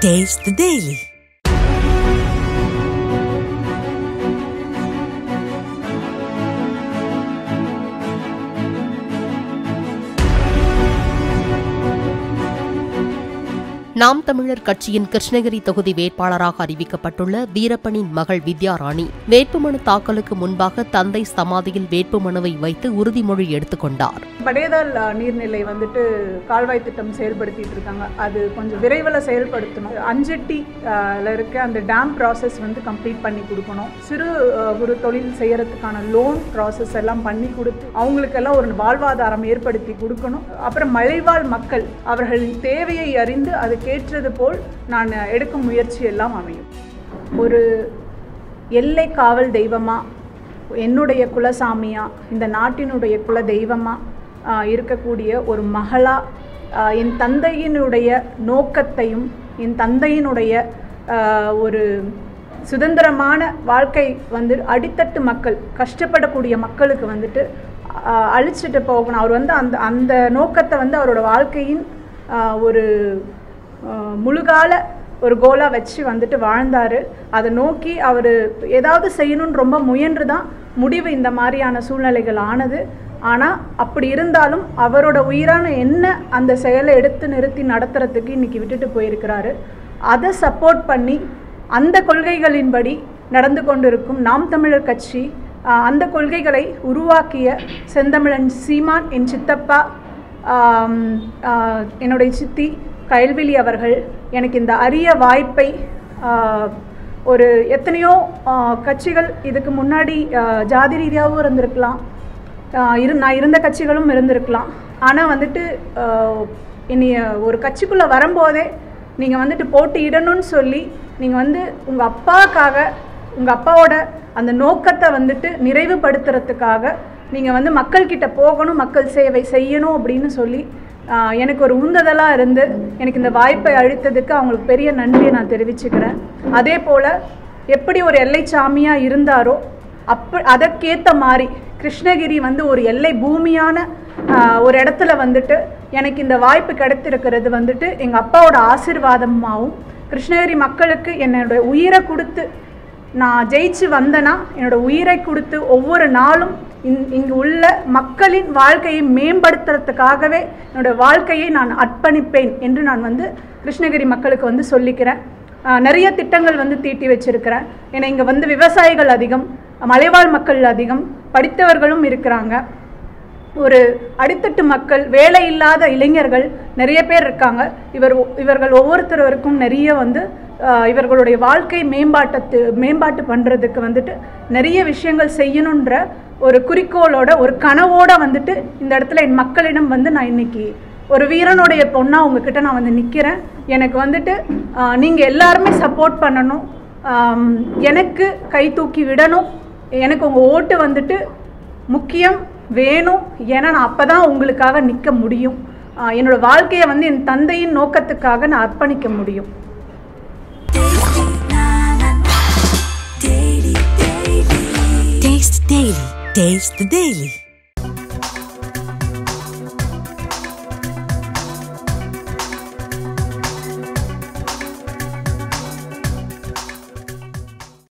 Taste the Daily. நாம் தமிழர் கட்சியின் கிருஷ்ணகிரி தொகுதி வேட்பாளராக அறிவிக்கப்பட்டுள்ள வீரப்பனின் மகள் வித்யாராணி வேட்புமனு தாக்கலுக்கு முன்பாக தந்தை சமாதியில் வேட்புமனுவை வைத்து உறுதிமொழி எடுத்துக் கொண்டார் படேதால் அஹ், நீர்நிலை வந்துட்டு கால்வாய் திட்டம் செயல்படுத்திட்டு இருக்காங்க அது கொஞ்சம் விரைவில் செயல்படுத்தணும் அஞ்சட்டி அஹ், ல இருக்க அந்த டேம் ப்ராசஸ் வந்து கம்ப்ளீட் பண்ணி கொடுக்கணும் சிறு அஹ், குறு தொழில் செய்யறதுக்கான லோன் ப்ராசஸ் எல்லாம் பண்ணி கொடுத்து அவங்களுக்கெல்லாம் ஒரு வாழ்வாதாரம் ஏற்படுத்தி கொடுக்கணும் அப்புறம் மலைவாழ் மக்கள் அவர்களின் தேவையை அறிந்து அதுக்கேற்றது போல் நான் எடுக்கும் முயற்சி எல்லாம் அமையும் ஒரு எல்லை காவல் தெய்வமா என்னுடைய குலசாமியா இந்த நாட்டினுடைய குல தெய்வமா ஆஹ், இருக்கக்கூடிய ஒரு மகளா ஆஹ், என் தந்தையினுடைய நோக்கத்தையும் என் தந்தையினுடைய ஆஹ், ஒரு சுதந்திரமான வாழ்க்கை வந்து அடித்தட்டு மக்கள் கஷ்டப்படக்கூடிய மக்களுக்கு வந்துட்டு ஆஹ், அழிச்சிட்டு போகணும் அவர் வந்து அந்த அந்த நோக்கத்தை வந்து அவரோட வாழ்க்கையின் ஆஹ், ஒரு ஆஹ், முழுகால ஒரு கோலாக வச்சு வந்துட்டு வாழ்ந்தார் அதை நோக்கி அவர் ஏதாவது செய்யணும்னு ரொம்ப முயன்று தான் முடிவு இந்த மாதிரியான சூழ்நிலைகள் ஆனது ஆனால் அப்படி இருந்தாலும் அவரோட உயிரான என்ன அந்த செயலை எடுத்து நிறுத்தி நடத்துறதுக்கு இன்னைக்கு விட்டுட்டு போயிருக்கிறாரு அதை சப்போர்ட் பண்ணி அந்த கொள்கைகளின்படி நடந்து கொண்டிருக்கும் நாம் தமிழர் கட்சி ஆஹ், அந்த கொள்கைகளை உருவாக்கிய செந்தமிழன் சீமான் என் சித்தப்பா ஆம், ஆஹ், என்னுடைய சித்தி கயல்விழி அவர்கள் எனக்கு இந்த அரிய வாய்ப்பை ஆஹ், ஒரு எத்தனையோ ஆஹ், கட்சிகள் இதுக்கு முன்னாடி ஆஹ், ஜாதி ரீதியாகவும் இருந்திருக்கலாம் ஆஹ், இரு நான் இருந்த கட்சிகளும் இருந்திருக்கலாம் ஆனால் வந்துட்டு ஆஹ், என்னைய ஒரு கட்சிக்குள்ளே வரும்போதே நீங்கள் வந்துட்டு போட்டியிடணும்னு சொல்லி நீங்கள் வந்து உங்கள் அப்பாவுக்காக உங்கள் அப்பாவோட அந்த நோக்கத்தை வந்துட்டு நிறைவுபடுத்துறதுக்காக நீங்கள் வந்து மக்கள்கிட்ட போகணும் மக்கள் சேவை செய்யணும் அப்படின்னு சொல்லி ஆஹ், எனக்கு ஒரு உந்துதலாக இருந்து எனக்கு இந்த வாய்ப்பை அளித்ததுக்கு அவங்களுக்கு பெரிய நன்றியை நான் தெரிவிச்சுக்கிறேன் அதே போல் எப்படி ஒரு எல்லை சாமியாக இருந்தாரோ அப்ப அதற்கேற்ற மாதிரி கிருஷ்ணகிரி வந்து ஒரு எல்லை பூமியான ஆஹ், ஒரு இடத்துல வந்துட்டு எனக்கு இந்த வாய்ப்பு கிடைத்திருக்கிறது வந்துட்டு எங்கள் அப்பாவோட ஆசீர்வாதமாகவும் கிருஷ்ணகிரி மக்களுக்கு என்னோட உயிரை கொடுத்து நான் ஜெயிச்சு வந்தேன்னா என்னோட உயிரை கொடுத்து ஒவ்வொரு நாளும் இங் இங்கு உள்ள மக்களின் வாழ்க்கையை மேம்படுத்துறதுக்காகவே என்னோட வாழ்க்கையை நான் அர்ப்பணிப்பேன் என்று நான் வந்து கிருஷ்ணகிரி மக்களுக்கு வந்து சொல்லிக்கிறேன் ஆஹ் நிறைய திட்டங்கள் வந்து தீட்டி வச்சிருக்கிறேன் ஏன்னா இங்கே வந்து விவசாயிகள் அதிகம் மலைவாழ் மக்கள் அதிகம் படித்தவர்களும் இருக்கிறாங்க ஒரு அடித்தட்டு மக்கள் வேலை இல்லாத இளைஞர்கள் நிறைய பேர் இருக்காங்க இவர் இவர்கள் ஒவ்வொருத்தருக்கும் நிறைய வந்து ஆஹ், இவர்களுடைய வாழ்க்கை மேம்பாட்டத்து மேம்பாட்டு பண்ணுறதுக்கு வந்துட்டு நிறைய விஷயங்கள் செய்யணுன்ற ஒரு குறிக்கோளோட ஒரு கனவோட வந்துட்டு இந்த இடத்துல என் மக்களிடம் வந்து நான் இன்னைக்கு ஒரு வீரனுடைய பொண்ணா உங்ககிட்ட நான் வந்து நிற்கிறேன் எனக்கு வந்துட்டு நீங்கள் எல்லாருமே சப்போர்ட் பண்ணணும் ஆம், எனக்கு கை தூக்கி விடணும் எனக்கு உங்கள் ஓட்டு வந்துட்டு முக்கியம் வேணும் ஏன்னா நான் அப்போ தான் உங்களுக்காக நிற்க முடியும் ஆஹ் என்னோட வாழ்க்கையை வந்து என் தந்தையின் நோக்கத்துக்காக நான் அர்ப்பணிக்க முடியும் Taste the Daily. Taste the Daily.